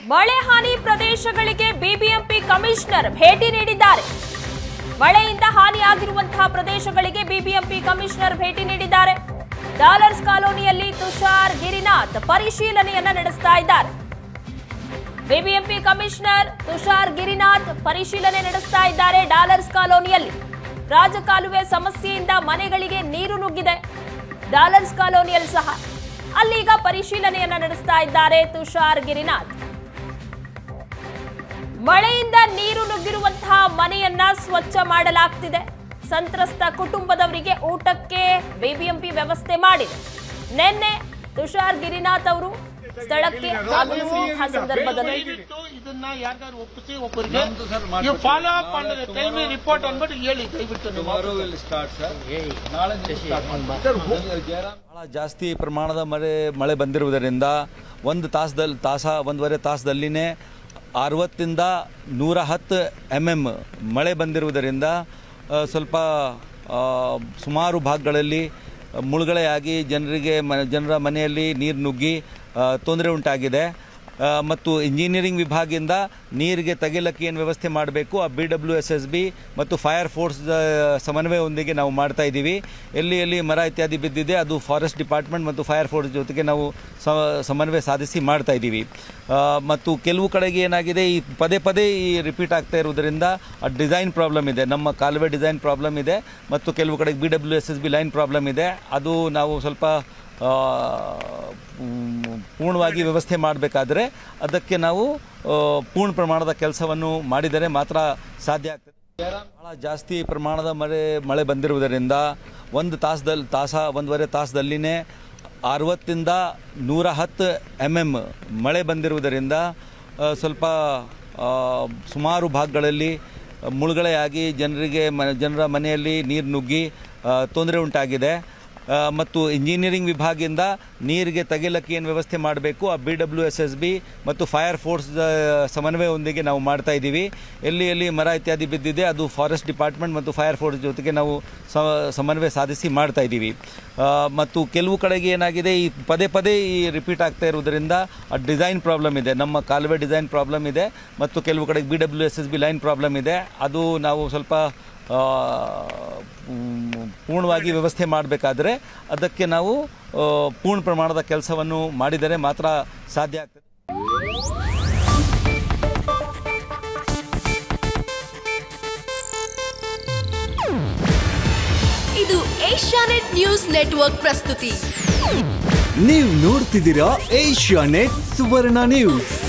ಮಳೆ ಹಾನಿ ಪ್ರದೇಶಗಳಿಗೆ ಬಿಬಿಎಂಪಿ ಕಮಿಷನರ್ ಭೇಟಿ ನೀಡಿದ್ದಾರೆ ಮಳೆಯಿಂದ ಹಾನಿಯಾಗಿರುವಂತಹ ಪ್ರದೇಶಗಳಿಗೆ ಬಿಬಿಎಂಪಿ ಕಮಿಷನರ್ ಭೇಟಿ ನೀಡಿದ್ದಾರೆ ಡಾಲರ್ಸ್ ಕಾಲೋನಿಯಲ್ಲಿ ತುಷಾರ್ ಗಿರಿನಾಥ್ ಪರಿಶೀಲನೆಯನ್ನ ನಡೆಸ್ತಾ ಇದ್ದಾರೆ ಬಿಬಿಎಂಪಿ ಕಮಿಷನರ್ ತುಷಾರ್ ಗಿರಿನಾಥ್ ಪರಿಶೀಲನೆ ನಡೆಸ್ತಾ ಇದ್ದಾರೆ ಡಾಲರ್ಸ್ ಕಾಲೋನಿಯಲ್ಲಿ ರಾಜಕಾಲುವೆ ಸಮಸ್ಯೆಯಿಂದ ಮನೆಗಳಿಗೆ ನೀರು ನುಗ್ಗಿದೆ ಡಾಲರ್ಸ್ ಕಾಲೋನಿಯಲ್ಲಿ ಸಹ ಅಲ್ಲೀಗ ಪರಿಶೀಲನೆಯನ್ನ ನಡೆಸ್ತಾ ಇದ್ದಾರೆ ತುಷಾರ್ ಗಿರಿನಾಥ್ ಮಳೆಯಿಂದ ನೀರು ನುಗ್ಗಿರುವಂತಹ ಮನೆಯನ್ನ ಸ್ವಚ್ಛ ಮಾಡಲಾಗ್ತಿದೆ ಸಂತ್ರಸ್ತ ಕುಟುಂಬದವರಿಗೆ ಊಟಕ್ಕೆ ಬಿಬಿಎಂಪಿ ವ್ಯವಸ್ಥೆ ಮಾಡಿದೆ ನಿನ್ನೆ ತುಷಾರ್ ಗಿರಿನಾಥ್ ಅವರು ಸ್ಥಳಕ್ಕೆ ಆಗಮಿಸುವಂತಹ ಸಂದರ್ಭದಲ್ಲಿ ದಯವಿಟ್ಟು ಇದನ್ನ ಯಾರಿಗಾರು ಒಪ್ಪಿಸಿ ಒಬ್ಬರಿಗೆ ನಮ್ದು ಸರ್ ಮಾಡ್ಕೊಡ್ತೀವಿ. ನೀವು ಫಾಲೋ ಅಪ್ ಮಾಡಿದ್ರೆ ಟೈಮ್ ರಿಪೋರ್ಟ್ ಅಂದ್ಬಿಟ್ಟು ಹೇಳಿ ದಯವಿಟ್ಟು ನೀವು tomorrow will start, sir. ನಾಳೆ start ಮಾಡಿ. Sir, ಜಯರಾಮ್ ಬಹಳ ಜಾಸ್ತಿ ಪ್ರಮಾಣದ ಮಳೆ ಮಳೆ ಬಂದಿರುವುದರಿಂದ ಒಂದು ತಾಸದಲ್ಲಿ ತಾಸ ಒಂದೂವರೆ ತಾಸದಲ್ಲಿನೇ ಅರವತ್ತಿಂದ ನೂರ ಹತ್ತು ಎಮ್ ಎಮ್ ಮಳೆ ಬಂದಿರುವುದರಿಂದ ಆ, ಸ್ವಲ್ಪ ಆ, ಸುಮಾರು ಭಾಗಗಳಲ್ಲಿ ಮುಳುಗಡೆಯಾಗಿ ಜನರಿಗೆ ಮ ಜನರ ಮನೆಯಲ್ಲಿ ನೀರು ನುಗ್ಗಿ ಆ, ತೊಂದರೆ ಉಂಟಾಗಿದೆ ಆ, ಮತ್ತು ಇಂಜಿನಿಯರಿಂಗ್ ವಿಭಾಗದಿಂದ ನೀರಿಗೆ ತೆಗಿಲಕ್ಕೆ ಏನು ವ್ಯವಸ್ಥೆ ಮಾಡಬೇಕು ಆ B W S S B ಮತ್ತು ಫೈರ್ ಫೋರ್ಸ್ ಸಮನ್ವಯದೊಂದಿಗೆ ನಾವು ಮಾಡ್ತಾ ಇದ್ದೀವಿ ಎಲ್ಲಿ ಎಲ್ಲಿ ಮರ ಇತ್ಯಾದಿ ಬಿದ್ದಿದೆ ಅದು ಫಾರೆಸ್ಟ್ ಡಿಪಾರ್ಟ್ಮೆಂಟ್ ಮತ್ತು ಫೈರ್ ಫೋರ್ಸ್ ಜೊತೆಗೆ ನಾವು ಸ- ಸಮನ್ವಯ ಸಾಧಿಸಿ ಮಾಡ್ತಾ ಇದ್ದೀವಿ ಆ, ಮತ್ತು ಕೆಲವು ಕಡೆಗೆ ಏನಾಗಿದೆ ಈ ಪದೇ ಪದೇ ಈ ರಿಪೀಟ್ ಆಗ್ತಾ ಇರುವುದರಿಂದ ಆ ಡಿಸೈನ್ ಪ್ರಾಬ್ಲಮ್ ಇದೆ ನಮ್ಮ ಕಾಲುವೆ ಡಿಸೈನ್ ಪ್ರಾಬ್ಲಮ್ ಇದೆ ಮತ್ತು ಕೆಲವು ಕಡೆಗೆ B W S S B line problem ಇದೆ ಅದು ನಾವು ಸ್ವಲ್ಪ ಆ, ಮ್, ಪೂರ್ಣವಾಗಿ ವ್ಯವಸ್ಥೆ ಮಾಡಬೇಕಾದ್ರೆ ಅದಕ್ಕೆ ನಾವು ಆ, ಪೂರ್ಣ ಪ್ರಮಾಣದ ಕೆಲಸವನ್ನು ಮಾಡಿದರೆ ಮಾತ್ರ ಸಾಧ್ಯ ಆಗ್ತದೆ ಬಹಳ ಜಾಸ್ತಿ ಪ್ರಮಾಣದ ಮಳೆ ಮಳೆ ಬಂದಿರುವುದರಿಂದ ಒಂದು ತಾಸದಲ್ಲಿ ತಾಸ ಒಂದೂವರೆ ತಾಸದಲ್ಲಿನೇ ಅರವತ್ತಿಂದ ನೂರ ಹತ್ತು ಎಮ್ ಎಮ್ ಮಳೆ ಬಂದಿರುವುದರಿಂದ ಆ, ಸ್ವಲ್ಪ ಆ, ಸುಮಾರು ಭಾಗಗಳಲ್ಲಿ ಮುಳುಗಡೆಯಾಗಿ ಜನರಿಗೆ ಮ ಜನರ ಮನೆಯಲ್ಲಿ ನೀರು ನುಗ್ಗಿ ಆ, ತೊಂದರೆ ಉಂಟಾಗಿದೆ ಆ, ಮತ್ತು ಇಂಜಿನಿಯರಿಂಗ್ ವಿಭಾಗದಿಂದ ನೀರಿಗೆ ತೆಗಿಲಕ್ಕೆ ಏನು ವ್ಯವಸ್ಥೆ ಮಾಡಬೇಕು ಆ B W S S B ಮತ್ತು ಫೈರ್ ಫೋರ್ಸ್ ಸಮನ್ವಯದೊಂದಿಗೆ ನಾವು ಮಾಡ್ತಾ ಇದ್ದೀವಿ ಎಲ್ಲಿ ಎಲ್ಲಿ ಮರ ಇತ್ಯಾದಿ ಬಿದ್ದಿದೆ ಅದು ಫಾರೆಸ್ಟ್ ಡಿಪಾರ್ಟ್ಮೆಂಟ್ ಮತ್ತು ಫೈರ್ ಫೋರ್ಸ್ ಜೊತೆಗೆ ನಾವು ಸ- ಸಮನ್ವಯ ಸಾಧಿಸಿ ಮಾಡ್ತಾ ಇದ್ದೀವಿ ಆ, ಮತ್ತು ಕೆಲವು ಕಡೆಗೆ ಏನಾಗಿದೆ ಈ ಪದೇ ಪದೇ ಈ ರಿಪೀಟ್ ಆಗ್ತಾ ಇರುವುದರಿಂದ ಆ ಡಿಸೈನ್ ಪ್ರಾಬ್ಲಮ್ ಇದೆ ನಮ್ಮ ಕಾಲುವೆ ಡಿಸೈನ್ ಪ್ರಾಬ್ಲಮ್ ಇದೆ ಮತ್ತು ಕೆಲವು ಕಡೆಗೆ B W S S B line problem ಇದೆ ಅದು ನಾವು ಸ್ವಲ್ಪ ಆ, ಮ್, ಪೂರ್ಣವಾಗಿ ವ್ಯವಸ್ಥೆ ಮಾಡಬೇಕಾದ್ರೆ ಅದಕ್ಕೆ ನಾವು ಆ, ಪೂರ್ಣ ಪ್ರಮಾಣದ ಕೆಲಸವನ್ನು ಮಾಡಿದರೆ ಮಾತ್ರ ಸಾಧ್ಯ ಆಗ್ತದೆ ಇದು ಏಷ್ಯಾನೆಟ್ ನ್ಯೂಸ್ ನೆಟ್ವರ್ಕ್ ಪ್ರಸ್ತುತಿ ನೀವು ನೋಡ್ತಿದ್ದೀರಾ ಏಷ್ಯಾ ನೆಟ್ ಸುವರ್ಣ ನ್ಯೂಸ್